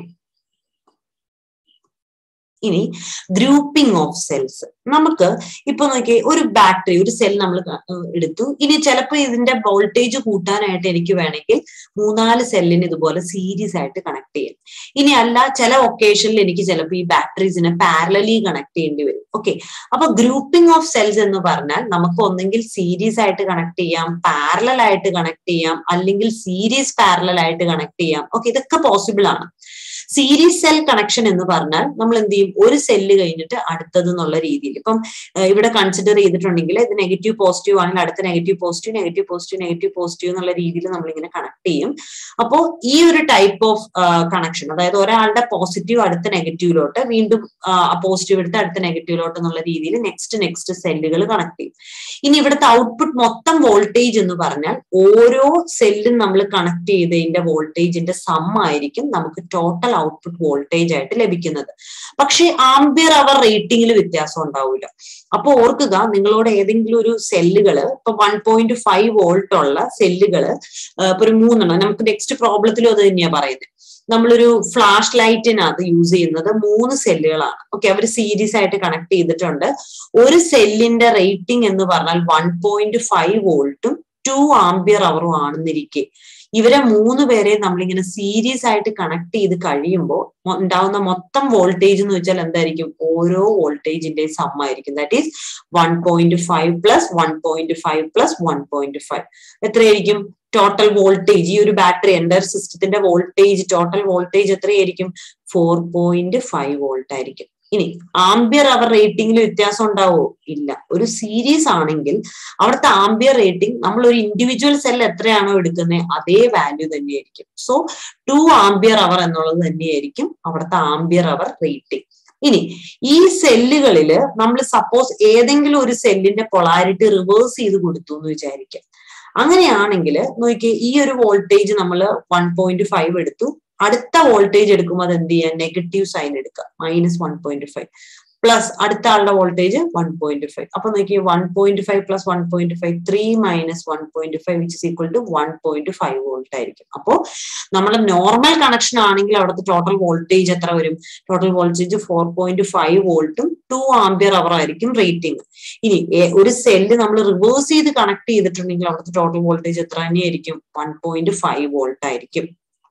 ഇനി ഗ്രൂപ്പിംഗ് ഓഫ് സെൽസ് നമുക്ക് ഇപ്പൊ നോക്കിയേ ഒരു ബാറ്ററി ഒരു സെൽ നമ്മൾ എടുത്തു ഇനി ചിലപ്പോൾ ഇതിന്റെ വോൾട്ടേജ് കൂട്ടാനായിട്ട് എനിക്ക് വേണമെങ്കിൽ മൂന്നാല് സെല്ലിന് ഇതുപോലെ സീരീസ് ആയിട്ട് കണക്ട് ചെയ്യാം ഇനി അല്ല ചില ഒക്കേഷനിൽ എനിക്ക് ചിലപ്പോൾ ഈ ബാറ്ററീസിനെ പാരലലി കണക്ട് ചെയ്യേണ്ടി വരും ഓക്കെ അപ്പൊ ഗ്രൂപ്പിംഗ് ഓഫ് സെൽസ് എന്ന് പറഞ്ഞാൽ നമുക്ക് ഒന്നെങ്കിൽ സീരീസ് ആയിട്ട് കണക്ട് ചെയ്യാം പാരലൽ ആയിട്ട് കണക്ട് ചെയ്യാം അല്ലെങ്കിൽ സീരീസ് പാരലൽ ആയിട്ട് കണക്ട് ചെയ്യാം ഓക്കെ ഇതൊക്കെ പോസിബിൾ ആണ് സീരീസ് സെൽ കണക്ഷൻ എന്ന് പറഞ്ഞാൽ നമ്മൾ എന്ത് ചെയ്യും ഒരു സെല്ല് കഴിഞ്ഞിട്ട് അടുത്തത് എന്നുള്ള രീതിയിൽ ഇപ്പം ഇവിടെ കൺസിഡർ ചെയ്തിട്ടുണ്ടെങ്കിൽ ഇത് നെഗറ്റീവ് പോസിറ്റീവ് ആണെങ്കിൽ അടുത്ത negative positive negative positive negative positive എന്നുള്ള രീതിയിൽ നമ്മൾ ഇങ്ങനെ കണക്ട് ചെയ്യും അപ്പോൾ ഈ ഒരു ടൈപ്പ് ഓഫ് കണക്ഷൻ അതായത് ഒരാളുടെ പോസിറ്റീവ് അടുത്ത നെഗറ്റീവിലോട്ട് വീണ്ടും പോസിറ്റീവ് എടുത്ത് അടുത്ത നെഗറ്റീവിലോട്ട് എന്നുള്ള രീതിയിൽ നെക്സ്റ്റ് നെക്സ്റ്റ് സെല്ലുകൾ കണക്ട് ചെയ്യും ഇനി ഇവിടുത്തെ ഔട്ട്പുട്ട് മൊത്തം വോൾട്ടേജ് എന്ന് പറഞ്ഞാൽ ഓരോ സെല്ലും നമ്മൾ കണക്ട് ചെയ്തതിന്റെ വോൾട്ടേജിന്റെ സം ആയിരിക്കും നമുക്ക് ടോട്ടൽ ഔട്ട്പുട്ട് വോൾട്ടേജ് ആയിട്ട് ലഭിക്കുന്നത് പക്ഷേ ആംബിയർ അവർ റേറ്റിംഗിൽ വ്യത്യാസം ഉണ്ടാവില്ല അപ്പൊ ഓർക്കുക നിങ്ങളോട് ഏതെങ്കിലും ഒരു സെല്ലുകൾ ഇപ്പൊ വൺ പോയിന്റ് ഫൈവ് വോൾട്ട് ഉള്ള സെല്ലുകൾ ഇപ്പൊ ഒരു മൂന്നെണ്ണം നമുക്ക് നെക്സ്റ്റ് പ്രോബ്ലത്തിലും അത് തന്നെയാ പറയുന്നത് നമ്മളൊരു ഫ്ലാഷ് ലൈറ്റിനകത്ത് യൂസ് ചെയ്യുന്നത് മൂന്ന് സെല്ലുകളാണ് ഓക്കെ അവർ സീരീസ് ആയിട്ട് കണക്ട് ചെയ്തിട്ടുണ്ട് ഒരു സെല്ലിന്റെ റേറ്റിംഗ് എന്ന് പറഞ്ഞാൽ വൺ പോയിന്റ് ഫൈവ് വോൾട്ടും ടു ആംബിയർ അവറും ആണെന്നിരിക്കെ ഇവരെ മൂന്ന് പേരെ നമ്മളിങ്ങനെ സീരീസ് ആയിട്ട് കണക്ട് ചെയ്ത് കഴിയുമ്പോൾ ഉണ്ടാവുന്ന മൊത്തം വോൾട്ടേജ് എന്ന് വെച്ചാൽ എന്തായിരിക്കും ഓരോ വോൾട്ടേജിന്റെ സം ആയിരിക്കും that is one point five plus one point five plus one point five എത്രയായിരിക്കും ടോട്ടൽ വോൾട്ടേജ് ഈ ഒരു ബാറ്ററി എൻ്റർ സിസ്റ്റത്തിന്റെ വോൾട്ടേജ് ടോട്ടൽ വോൾട്ടേജ് എത്രയായിരിക്കും ഫോർ പോയിന്റ് ഫൈവ് വോൾട്ട് ആയിരിക്കും ഇനി ആംബിയർ അവർ റേറ്റിംഗിൽ വ്യത്യാസം ഉണ്ടാവോ ഇല്ല ഒരു സീരീസ് ആണെങ്കിൽ അവിടുത്തെ ആംബിയർ റേറ്റിംഗ് നമ്മൾ ഒരു ഇൻഡിവിജ്വൽ സെൽ എത്രയാണോ എടുക്കുന്നത് അതേ വാല്യൂ തന്നെയായിരിക്കും സോ ടു ആംബിയർ അവർ എന്നുള്ളത് തന്നെയായിരിക്കും അവിടുത്തെ ആംബിയർ അവർ റേറ്റിംഗ് ഇനി ഈ സെല്ലുകളിൽ നമ്മൾ സപ്പോസ് ഏതെങ്കിലും ഒരു സെല്ലിന്റെ പൊളാരിറ്റി റിവേഴ്സ് ചെയ്ത് കൊടുത്തു എന്ന് വിചാരിക്കാം അങ്ങനെയാണെങ്കിൽ നോക്കിയേ ഈ ഒരു വോൾട്ടേജ് നമ്മൾ വൺ പോയിന്റ് ഫൈവ് എടുത്തു അടുത്ത വോൾട്ടേജ് എടുക്കുമ്പോൾ അത് എന്ത് ചെയ്യാം നെഗറ്റീവ് സൈൻ എടുക്കുക minus one point five plus അടുത്ത ആളുടെ വോൾട്ടേജ് വൺ പോയിന്റ് ഫൈവ് അപ്പൊ നോക്കി one point five plus one point five three minus one point five which is equal to one point five volt ആയിരിക്കും അപ്പോൾ നമ്മുടെ normal connection ആണെങ്കിൽ അവിടുത്തെ total voltage എത്ര വരും total voltage four point five വോൾട്ടും ടു ആംബിയർ അവർ ആയിരിക്കും rating ഇനി ഒരു സെല്ല് നമ്മൾ റിവേഴ്സ് ചെയ്ത് കണക്ട് ചെയ്തിട്ടുണ്ടെങ്കിൽ അവിടുത്തെ ടോട്ടൽ വോൾട്ടേജ് എത്ര തന്നെയായിരിക്കും വൺ പോയിന്റ് ഫൈവ് വോൾട്ട് ആയിരിക്കും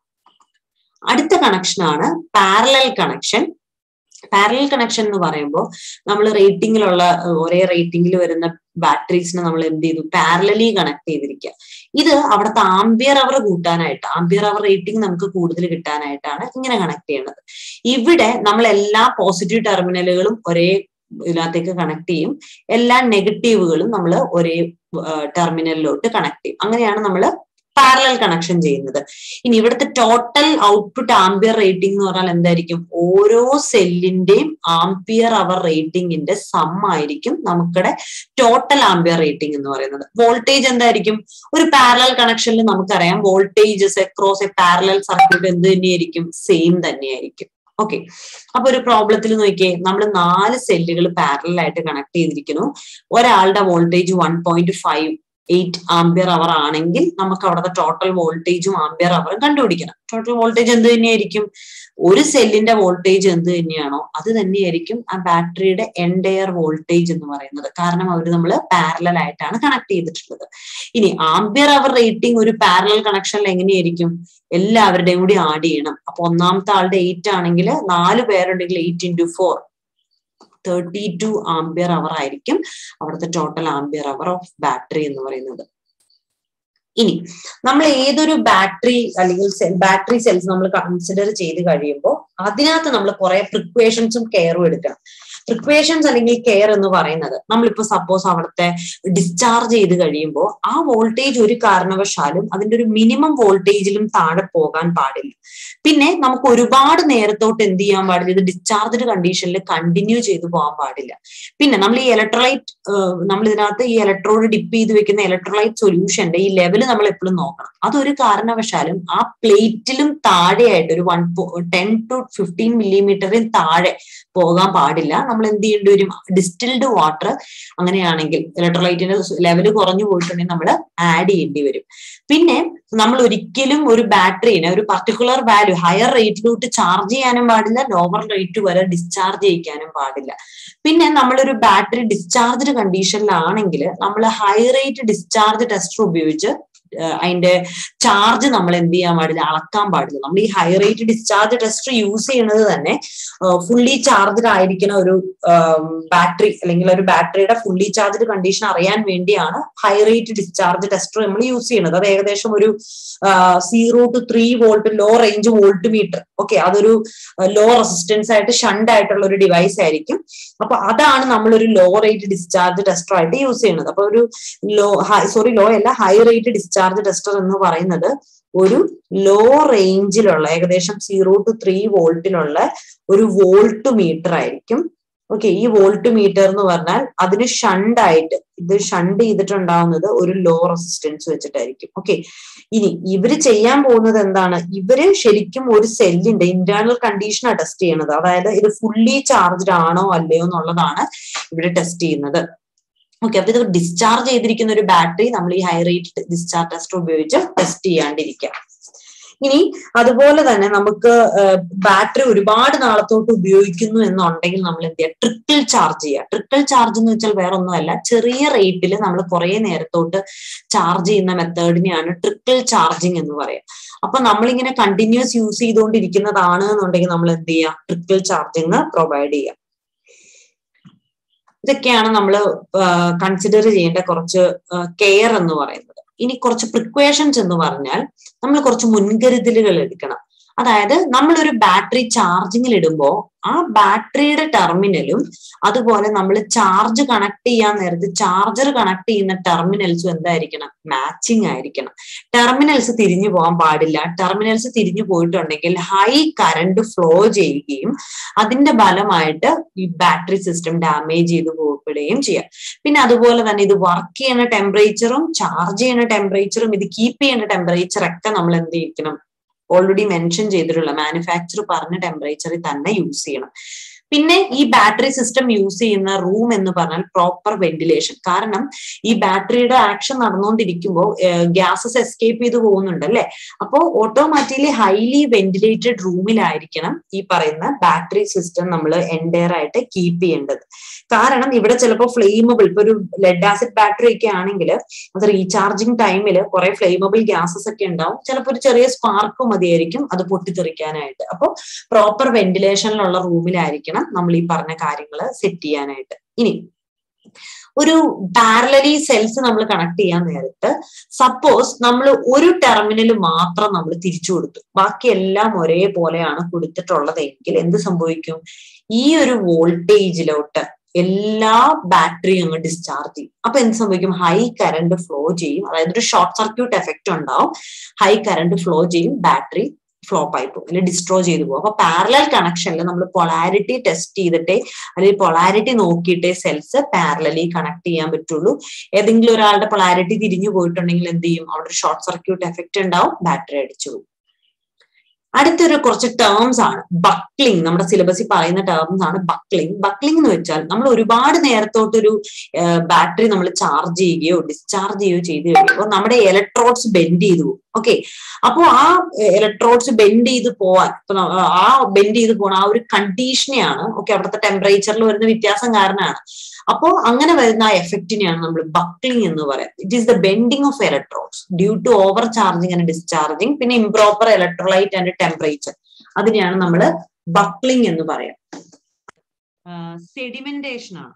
അടുത്ത കണക്ഷനാണ് പാരലൽ കണക്ഷൻ പാരലൽ കണക്ഷൻ എന്ന് പറയുമ്പോൾ നമ്മൾ റേറ്റിംഗിലുള്ള ഒരേ റേറ്റിംഗിൽ വരുന്ന ബാറ്ററീസിനെ നമ്മൾ എന്ത് ചെയ്തു പാരലലി കണക്ട് ചെയ്തിരിക്കുക ഇത് അവിടുത്തെ ആംബിയർ അവർ കൂട്ടാനായിട്ട് ആംബിയർ അവർ റേറ്റിംഗ് നമുക്ക് കൂടുതൽ കിട്ടാനായിട്ടാണ് ഇങ്ങനെ കണക്ട് ചെയ്യുന്നത് ഇവിടെ നമ്മൾ എല്ലാ പോസിറ്റീവ് ടെർമിനലുകളും ഒരേ ഇതിനകത്തേക്ക് കണക്ട് ചെയ്യും എല്ലാ നെഗറ്റീവുകളും നമ്മൾ ഒരേ ടെർമിനലിലോട്ട് കണക്ട് ചെയ്യും അങ്ങനെയാണ് നമ്മൾ പാരലൽ കണക്ഷൻ ചെയ്യുന്നത് ഇനി ഇവിടുത്തെ ടോട്ടൽ ഔട്ട്പുട്ട് ആംപിയർ റേറ്റിംഗ് എന്ന് പറഞ്ഞാൽ എന്തായിരിക്കും ഓരോ സെല്ലിന്റെയും ആംപിയർ അവർ റേറ്റിംഗിന്റെ സം ആയിരിക്കും നമുക്കിടെ ടോട്ടൽ ആംപിയർ റേറ്റിംഗ് എന്ന് പറയുന്നത് വോൾട്ടേജ് എന്തായിരിക്കും ഒരു പാരലൽ കണക്ഷനിൽ നമുക്കറിയാം voltages across a parallel circuit എന്ത് തന്നെയായിരിക്കും സെയിം തന്നെയായിരിക്കും ഓക്കെ അപ്പൊ ഒരു പ്രോബ്ലത്തിൽ നോക്കിയേ നമ്മൾ നാല് സെല്ലുകൾ പാരലൽ ആയിട്ട് കണക്ട് ചെയ്തിരിക്കുന്നു ഒരാളുടെ voltage one point five eight ampere hour ആണെങ്കിൽ നമുക്ക് അവിടുത്തെ ടോട്ടൽ വോൾട്ടേജും ആംബിയർ അവറും കണ്ടുപിടിക്കണം ടോട്ടൽ വോൾട്ടേജ് എന്ത് തന്നെയായിരിക്കും ഒരു സെല്ലിന്റെ വോൾട്ടേജ് എന്ത് തന്നെയാണോ അത് തന്നെയായിരിക്കും ആ ബാറ്ററിയുടെ എൻഡയർ വോൾട്ടേജ് എന്ന് പറയുന്നത് കാരണം അവർ നമ്മൾ പാരലൽ ആയിട്ടാണ് കണക്ട് ചെയ്തിട്ടുള്ളത് ഇനി ആംബിയർ അവർ റേറ്റിംഗ് ഒരു പാരലൽ കണക്ഷനിൽ എങ്ങനെയായിരിക്കും എല്ലാവരുടെയും കൂടി ആഡ് ചെയ്യണം അപ്പൊ ഒന്നാമത്തെ ആളുടെ എയ്റ്റ് ആണെങ്കിൽ നാല് പേരുണ്ടെങ്കിൽ eight into four thirty two ampere hour ആയിരിക്കും അവിടുത്തെ total ampere hour of battery എന്ന് പറയുന്നത് ഇനി നമ്മൾ ഏതൊരു ബാറ്ററി അല്ലെങ്കിൽ ബാറ്ററി സെൽസ് നമ്മൾ കൺസിഡർ ചെയ്ത് കഴിയുമ്പോൾ അതിനകത്ത് നമ്മൾ കുറെ പ്രിക്വേഷൻസും കെയറും എടുക്കണം പ്രിക്വേഷൻസ് അല്ലെങ്കിൽ കെയർ എന്ന് പറയുന്നത് നമ്മളിപ്പോ സപ്പോസ് അവിടുത്തെ ഡിസ്ചാർജ് ചെയ്ത് കഴിയുമ്പോൾ ആ വോൾട്ടേജ് ഒരു കാരണവശാലും അതിന്റെ ഒരു മിനിമം വോൾട്ടേജിലും താഴെ പോകാൻ പാടില്ല പിന്നെ നമുക്ക് ഒരുപാട് നേരത്തോട്ട് എന്ത് ചെയ്യാൻ പാടില്ല ഇത് ഡിസ്ചാർജ്ഡ് കണ്ടീഷനിൽ കണ്ടിന്യൂ ചെയ്തു പോകാൻ പാടില്ല പിന്നെ നമ്മൾ ഈ ഇലക്ട്രോലൈറ്റ് നമ്മൾ ഇതിനകത്ത് ഈ ഇലക്ട്രോഡ് ഡിപ്പ് ചെയ്ത് വെക്കുന്ന ഇലക്ട്രോലൈറ്റ് സൊല്യൂഷന്റെ ഈ ലെവൽ നമ്മൾ എപ്പോഴും നോക്കണം അതൊരു കാരണവശാലും ആ പ്ലേറ്റിലും താഴെയായിട്ട് ഒരു വൺ ടെൻ ടു ഫിഫ്റ്റീൻ മില്ലിമീറ്ററിൽ താഴെ പോകാൻ പാടില്ല നമ്മൾ എന്ത് ചെയ്യേണ്ടി വരും ഡിസ്റ്റിൽഡ് വാട്ടർ അങ്ങനെയാണെങ്കിൽ ഇലക്ട്രോലൈറ്റിന്റെ ലെവൽ കുറഞ്ഞു പോയിട്ടുണ്ടെങ്കിൽ നമ്മൾ ആഡ് ചെയ്യേണ്ടി വരും പിന്നെ നമ്മൾ ഒരിക്കലും ഒരു ബാറ്ററീനെ ഒരു പർട്ടിക്കുലർ വാല്യൂ ഹയർ റേറ്റിലോട്ട് ചാർജ് ചെയ്യാനും പാടില്ല ലോവർ റേറ്റ് വരെ ഡിസ്ചാർജ് ചെയ്യിക്കാനും പാടില്ല പിന്നെ നമ്മളൊരു ബാറ്ററി ഡിസ്ചാർജ്ഡ് കണ്ടീഷനിലാണെങ്കിൽ നമ്മൾ ഹൈ റേറ്റ് ഡിസ്ചാർജ് ടെസ്റ്റർ ഉപയോഗിച്ച് അതിന്റെ ചാർജ് നമ്മൾ എന്ത് ചെയ്യാൻ പാടില്ല അളക്കാൻ പാടില്ല നമ്മൾ ഈ high rate discharge tester use ചെയ്യുന്നത് തന്നെ ഫുള്ളി ചാർജ്ഡ് ആയിരിക്കുന്ന ഒരു ബാറ്ററി അല്ലെങ്കിൽ ഒരു ബാറ്ററിയുടെ ഫുള്ളി ചാർജ്ഡ് കണ്ടീഷൻ അറിയാൻ വേണ്ടിയാണ് ഹൈ റേറ്റ് ഡിസ്ചാർജ് ടെസ്റ്റർ നമ്മൾ യൂസ് ചെയ്യുന്നത് അത് ഏകദേശം ഒരു zero two three volt low range volt meter okay അതൊരു ലോ റെസിസ്റ്റൻസ് ആയിട്ട് ഷണ്ട് ആയിട്ടുള്ള ഒരു ഡിവൈസ് ആയിരിക്കും അപ്പൊ അതാണ് നമ്മൾ ഒരു ലോ റേറ്റ് ഡിസ്ചാർജ് ടെസ്റ്റർ ആയിട്ട് യൂസ് ചെയ്യുന്നത് അപ്പൊ ഒരു ലോ സോറി ലോ അല്ല ഹൈ റേറ്റ് ഡിസ്ചാർജ് ടെസ്റ്റർ എന്ന് പറയുന്നത് ഒരു ലോ റേഞ്ചിലുള്ള ഏകദേശം സീറോ ടു ത്രീ വോൾട്ടിലുള്ള ഒരു വോൾട്ട് മീറ്റർ ആയിരിക്കും ഓക്കെ ഈ വോൾട്ട് മീറ്റർ എന്ന് പറഞ്ഞാൽ അതിന് ഷണ്ട് ആയിട്ട് ഇത് ഷണ്ട് ചെയ്തിട്ടുണ്ടാവുന്നത് ഒരു ലോ റെസിസ്റ്റൻസ് വെച്ചിട്ടായിരിക്കും ഓക്കെ ഇനി ഇവര് ചെയ്യാൻ പോകുന്നത് എന്താണ് ഇവര് ശരിക്കും ഒരു സെല്ലിന്റെ ഇന്റേണൽ കണ്ടീഷനാണ് ടെസ്റ്റ് ചെയ്യുന്നത് അതായത് ഇത് ഫുള്ളി ചാർജ്ഡ് ആണോ അല്ലയോ എന്നുള്ളതാണ് ഇവിടെ ടെസ്റ്റ് ചെയ്യുന്നത് ഓക്കെ അപ്പൊ ഇത് ഡിസ്ചാർജ് ചെയ്തിരിക്കുന്ന ഒരു ബാറ്ററി നമ്മൾ ഈ ഹൈ റേറ്റ് ഡിസ്ചാർജ് ടെസ്റ്റർ ഉപയോഗിച്ച് ടെസ്റ്റ് ചെയ്യാണ്ടിരിക്കാം ഇനി അതുപോലെ തന്നെ നമുക്ക് ബാറ്ററി ഒരുപാട് നാളത്തോട്ട് ഉപയോഗിക്കുന്നു എന്നുണ്ടെങ്കിൽ നമ്മൾ എന്ത് ചെയ്യുക ട്രിക്കിൾ ചാർജ് ചെയ്യുക ട്രിക്കിൾ ചാർജ് എന്ന് വെച്ചാൽ വേറെ ഒന്നുമല്ല ചെറിയ റേറ്റിൽ നമ്മൾ കുറെ നേരത്തോട്ട് ചാർജ് ചെയ്യുന്ന മെത്തേഡിനെയാണ് ട്രിക്കിൾ ചാർജിങ് എന്ന് പറയാം അപ്പൊ നമ്മളിങ്ങനെ കണ്ടിന്യൂസ് യൂസ് ചെയ്തുകൊണ്ടിരിക്കുന്നതാണ് എന്നുണ്ടെങ്കിൽ നമ്മൾ എന്ത് ചെയ്യുക ട്രിക്കിൾ ചാർജിങ് പ്രൊവൈഡ് ചെയ്യുക ഇതൊക്കെയാണ് നമ്മൾ കൺസിഡർ ചെയ്യേണ്ട കുറച്ച് കെയർ എന്ന് പറയുന്നത് ഇനി കുറച്ച് പ്രിക്വേഷൻസ് എന്ന് പറഞ്ഞാൽ നമ്മൾ കുറച്ച് മുൻകരുതലുകൾ എടുക്കണം അതായത് നമ്മളൊരു ബാറ്ററി ചാർജിങ്ങിൽ ഇടുമ്പോൾ ആ ബാറ്ററിയുടെ ടെർമിനലും അതുപോലെ നമ്മൾ ചാർജ് കണക്ട് ചെയ്യാൻ നേരത്ത് ചാർജർ കണക്ട് ചെയ്യുന്ന ടെർമിനൽസും എന്തായിരിക്കണം മാച്ചിങ് ആയിരിക്കണം ടെർമിനൽസ് തിരിഞ്ഞു പോകാൻ പാടില്ല ടെർമിനൽസ് തിരിഞ്ഞു പോയിട്ടുണ്ടെങ്കിൽ ഹൈ കറണ്ട് ഫ്ലോ ചെയ്യുകയും അതിന്റെ ഫലമായിട്ട് ഈ ബാറ്ററി സിസ്റ്റം ഡാമേജ് ചെയ്ത് പോകപ്പെടുകയും ചെയ്യാം പിന്നെ അതുപോലെ തന്നെ ഇത് വർക്ക് ചെയ്യുന്ന ടെമ്പറേച്ചറും ചാർജ് ചെയ്യുന്ന ടെമ്പറേച്ചറും ഇത് കീപ്പ് ചെയ്യുന്ന ടെമ്പറേച്ചർ ഒക്കെ നമ്മൾ എന്ത് ചെയ്യിക്കണം ഓൾറെഡി മെൻഷൻ ചെയ്തിട്ടുള്ള മാനുഫാക്ചർ പറഞ്ഞ ടെമ്പറേച്ചറിൽ തന്നെ യൂസ് ചെയ്യണം പിന്നെ ഈ ബാറ്ററി സിസ്റ്റം യൂസ് ചെയ്യുന്ന റൂം എന്ന് പറഞ്ഞാൽ പ്രോപ്പർ വെന്റിലേഷൻ കാരണം ഈ ബാറ്ററിയുടെ ആക്ഷൻ നടന്നുകൊണ്ടിരിക്കുമ്പോൾ ഗ്യാസസ് എസ്കേപ്പ് ചെയ്ത് പോകുന്നുണ്ട് അല്ലെ അപ്പോൾ ഓട്ടോമാറ്റിക്കലി ഹൈലി വെന്റിലേറ്റഡ് റൂമിലായിരിക്കണം ഈ പറയുന്ന ബാറ്ററി സിസ്റ്റം നമ്മൾ എൻഡയർ ആയിട്ട് കീപ്പ് ചെയ്യേണ്ടത് കാരണം ഇവിടെ ചിലപ്പോൾ ഫ്ലെയിമബിൾ ഇപ്പൊ ഒരു ലെഡ് ആസിഡ് ബാറ്ററി ഒക്കെ ആണെങ്കിൽ അത് റീചാർജിങ് ടൈമിൽ കുറെ ഫ്ലെയിമബിൾ ഗ്യാസസ് ഒക്കെ ഉണ്ടാവും ചിലപ്പോൾ ഒരു ചെറിയ സ്പാർക്ക് മതിയായിരിക്കും അത് പൊട്ടിത്തെറിക്കാനായിട്ട് അപ്പോൾ പ്രോപ്പർ വെന്റിലേഷനിലുള്ള റൂമിലായിരിക്കണം നമ്മൾ ഈ പറഞ്ഞ കാര്യങ്ങൾ സെറ്റ് ചെയ്യാനായിട്ട് ഇനി ഒരു പാരലലി സെൽസ് നമ്മൾ കണക്ട് ചെയ്യാൻ നേരത്ത് സപ്പോസ് നമ്മൾ ഒരു ടെർമിനൽ മാത്രം നമ്മൾ തിരിച്ചു കൊടുത്തു ബാക്കി എല്ലാം ഒരേപോലെയാണ് കൊടുത്തിട്ടുള്ളതെങ്കിൽ എന്ത് സംഭവിക്കും ഈ ഒരു വോൾട്ടേജിലോട്ട് എല്ലാ ബാറ്ററിയും അങ്ങ് ഡിസ്ചാർജ് ചെയ്യും അപ്പൊ എന്ത് സംഭവിക്കും ഹൈ കറണ്ട് ഫ്ലോ ചെയ്യും അതായത് ഒരു ഷോർട്ട് സർക്യൂട്ട് എഫക്റ്റ് ഉണ്ടാവും ഹൈ കറണ്ട് ഫ്ലോ ചെയ്യും ബാറ്ററി ഫ്ലോപ്പ് ആയി പോകും അല്ലെങ്കിൽ ഡിസ്ട്രോ ചെയ്തു പോകും അപ്പൊ പാരലൽ കണക്ഷനിൽ നമ്മൾ പൊളാരിറ്റി ടെസ്റ്റ് ചെയ്തിട്ടേ അല്ലെങ്കിൽ പൊളാരിറ്റി നോക്കിയിട്ടേ സെൽസ് പാരലലി കണക്ട് ചെയ്യാൻ പറ്റുള്ളൂ ഏതെങ്കിലും ഒരാളുടെ പൊളാരിറ്റി തിരിഞ്ഞു പോയിട്ടുണ്ടെങ്കിൽ എന്ത് ചെയ്യും അവിടെ ഒരു ഷോർട്ട് സർക്യൂട്ട് എഫക്റ്റ് ഉണ്ടാവും ബാറ്ററി അടിച്ചു പോകും അടുത്തൊരു കുറച്ച് ടേംസ് ആണ് ബക്ലിംഗ് നമ്മുടെ സിലബസിൽ പറയുന്ന ടേംസ് ആണ് ബക്ലിംഗ് ബക്ലിംഗ് എന്ന് വെച്ചാൽ നമ്മൾ ഒരുപാട് നേരത്തോട്ടൊരു ബാറ്ററി നമ്മൾ ചാർജ് ചെയ്യുകയോ ഡിസ്ചാർജ് ചെയ്യുകയോ ചെയ്ത് കഴിയുമ്പോൾ നമ്മുടെ ഇലക്ട്രോഡ്സ് ബെൻഡ് ചെയ്തു പോകും ഓക്കെ അപ്പോൾ ആ ഇലക്ട്രോഡ്സ് ബെൻഡ് ചെയ്ത് പോവാൻ ഇപ്പൊ ആ ബെൻഡ് ചെയ്ത് പോകണ ആ ഒരു കണ്ടീഷനെയാണ് ഓക്കെ അവിടുത്തെ ടെമ്പറേച്ചറിൽ വരുന്ന വ്യത്യാസം കാരണമാണ് അപ്പോ അങ്ങനെ വരുന്ന ആ എഫക്റ്റിനെയാണ് നമ്മൾ ബക്ലിംഗ് എന്ന് പറയുന്നത് it is the bending of electrodes due to over charging and discharging പിന്നെ ഇംപ്രോപ്പർ ഇലക്ട്രോലൈറ്റ് ആൻഡ് ടെമ്പറേച്ചർ അതിനെയാണ് നമ്മൾ ബക്ലിംഗ് എന്ന് പറയാം സെഡിമെന്റേഷൻ ആണ്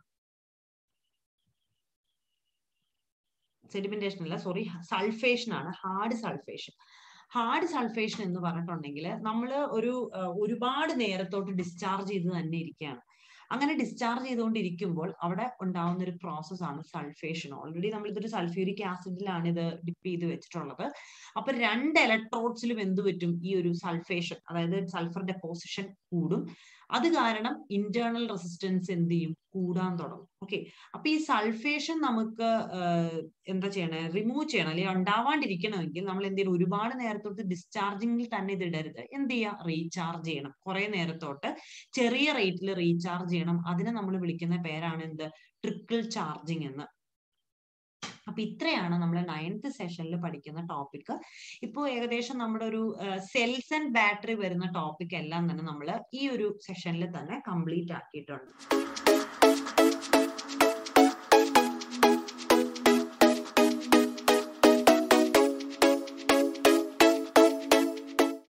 സെഡിമെന്റേഷൻ അല്ല സോറി സൾഫേഷൻ ആണ് ഹാർഡ് സൾഫേഷൻ ഹാർഡ് സൾഫേഷൻ എന്ന് പറഞ്ഞിട്ടുണ്ടെങ്കിൽ നമ്മൾ ഒരു ഒരുപാട് നേരത്തോട്ട് ഡിസ്ചാർജ് ചെയ്ത് തന്നെ ഇരിക്കുകയാണ് അങ്ങനെ ഡിസ്ചാർജ് ചെയ്തുകൊണ്ടിരിക്കുമ്പോൾ അവിടെ ഉണ്ടാവുന്ന ഒരു പ്രോസസ് ആണ് സൾഫേഷൻ ഓൾറെഡി നമ്മൾ ഇതൊരു സൾഫ്യൂരിക് ആസിഡിലാണ് ഇത് ഡിപ്പ് ചെയ്ത് വെച്ചിട്ടുള്ളത് അപ്പൊ രണ്ട് ഇലക്ട്രോഡ്സിലും എന്ത് പറ്റും ഈ ഒരു സൾഫേഷൻ അതായത് സൾഫർ ഡെപ്പോസിഷൻ കൂടും അത് കാരണം ഇന്റേണൽ റെസിസ്റ്റൻസ് എന്ത് ചെയ്യും കൂടാൻ തുടങ്ങും ഓക്കെ അപ്പൊ ഈ സൾഫേഷൻ നമുക്ക് എന്താ ചെയ്യണേ റിമൂവ് ചെയ്യണം അല്ലെങ്കിൽ ഉണ്ടാവാണ്ടിരിക്കണമെങ്കിൽ നമ്മൾ എന്ത് ചെയ്യണം ഒരുപാട് നേരത്തോട്ട് ഡിസ്ചാർജിങ്ങിൽ തന്നെ ഇത് ഇടരുത് എന്ത് ചെയ്യുക റീചാർജ് ചെയ്യണം കുറെ നേരത്തോട്ട് ചെറിയ റേറ്റിൽ റീചാർജ് ചെയ്യണം അതിനെ നമ്മൾ വിളിക്കുന്ന പേരാണ് എന്ത് ട്രിക്കിൾ ചാർജിങ് എന്ന് അപ്പൊ ഇത്രയാണ് നമ്മൾ നയൻത്ത് സെഷനിൽ പഠിക്കുന്ന ടോപ്പിക് ഇപ്പോൾ ഏകദേശം നമ്മുടെ ഒരു സെൽസ് ആൻഡ് ബാറ്ററി വരുന്ന ടോപ്പിക് എല്ലാം തന്നെ നമ്മൾ ഈ ഒരു സെഷനിൽ തന്നെ കംപ്ലീറ്റ് ആക്കിയിട്ടുണ്ട്